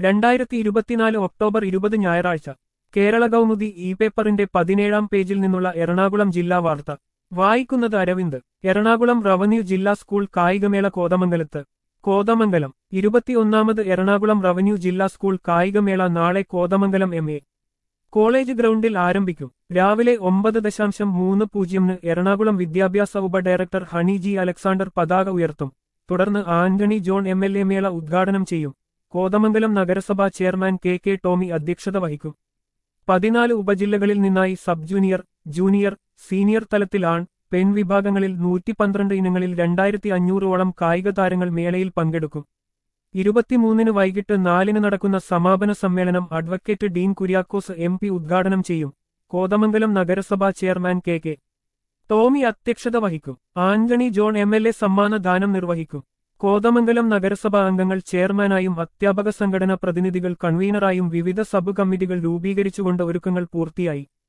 രണ്ടായിരത്തി ഇരുപത്തിനാല് ഒക്ടോബർ ഇരുപത് ഞായറാഴ്ച കേരള കൗമുദി ഇ പേപ്പറിന്റെ പതിനേഴാം പേജിൽ നിന്നുള്ള എറണാകുളം ജില്ലാ വാർത്ത വായിക്കുന്നത് അരവിന്ദ് എറണാകുളം റവന്യൂ ജില്ലാ സ്കൂൾ കായികമേള കോതമംഗലത്ത് കോതമംഗലം ഇരുപത്തിയൊന്നാമത് എറണാകുളം റവന്യൂ ജില്ലാ സ്കൂൾ കായികമേള നാളെ കോതമംഗലം എം എ കോളേജ് ഗ്രൗണ്ടിൽ ആരംഭിക്കും രാവിലെ ഒമ്പത് ദശാംശം മൂന്ന് പൂജ്യമിന് എറണാകുളം വിദ്യാഭ്യാസ ഉപഡയറക്ടർ ഹണി ജി അലക്സാണ്ടർ പതാക ഉയർത്തും തുടർന്ന് Antony John M L A മേള ഉദ്ഘാടനം ചെയ്യും കോതമംഗലം നഗരസഭാ ചെയർമാൻ കെ കെ ടോമി അധ്യക്ഷത വഹിക്കും പതിനാല് ഉപജില്ലകളിൽ നിന്നായി സബ് ജൂനിയർ ജൂനിയർ സീനിയർ തലത്തിൽ ആൺ പെൺ വിഭാഗങ്ങളിൽ നൂറ്റി പന്ത്രണ്ട് ഇനങ്ങളിൽ രണ്ടായിരത്തി അഞ്ഞൂറോളം കായിക താരങ്ങൾ മേളയിൽ പങ്കെടുക്കും ഇരുപത്തിമൂന്നിന് വൈകിട്ട് നാലിന് നടക്കുന്ന സമാപന സമ്മേളനം advocate Dean Kuriakose M P ഉദ്ഘാടനം ചെയ്യും കോതമംഗലം നഗരസഭാ ചെയർമാൻ കെ കെ ടോമി അധ്യക്ഷത വഹിക്കും Antony John M L A സമ്മാനദാനം നിർവഹിക്കും കോതമംഗലം നഗരസഭാ അംഗങ്ങൾ ചെയർമാനായും അധ്യാപക സംഘടനാ പ്രതിനിധികൾ കൺവീനറായും വിവിധ സബ് കമ്മിറ്റികൾ രൂപീകരിച്ചുകൊണ്ട് ഒരുക്കങ്ങൾ പൂർത്തിയായി